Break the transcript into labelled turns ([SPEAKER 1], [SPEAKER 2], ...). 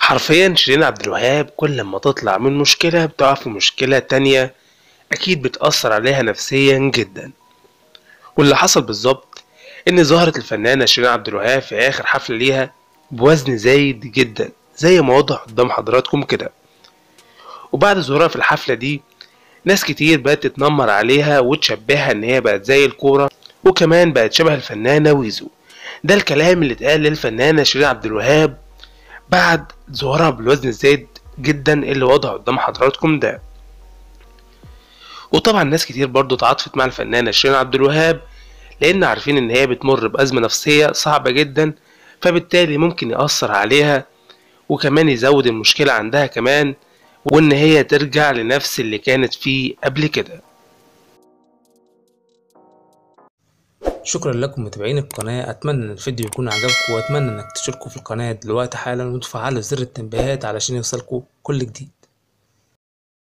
[SPEAKER 1] حرفيا شيرين عبد الوهاب كل ما تطلع من مشكلة بتقع في مشكلة تانية أكيد بتأثر عليها نفسيا جدا واللي حصل بالظبط إن ظهرت الفنانة شيرين عبد الوهاب في آخر حفلة ليها بوزن زايد جدا زي ما واضح قدام حضراتكم كده وبعد ظهورها في الحفلة دي ناس كتير بقت تتنمر عليها وتشبهها إن هي بقت زي الكورة وكمان بقت شبه الفنانة ويزو ده الكلام اللي اتقال للفنانة شيرين عبد الوهاب بعد ظهورها بالوزن الزايد جدا اللي واضح قدام حضراتكم ده وطبعا ناس كتير برضو تعاطفت مع الفنانة شيرين عبد الوهاب لأن عارفين إن هي بتمر بأزمة نفسية صعبة جدا فبالتالي ممكن يأثر عليها وكمان يزود المشكلة عندها كمان وإن هي ترجع لنفس اللي كانت فيه قبل كده
[SPEAKER 2] شكرا لكم متابعين القناة أتمنى إن الفيديو يكون عجبكم وأتمنى إنك تشتركوا في القناة دلوقتي حالا وتفعلوا زر التنبيهات علشان يوصلكوا كل جديد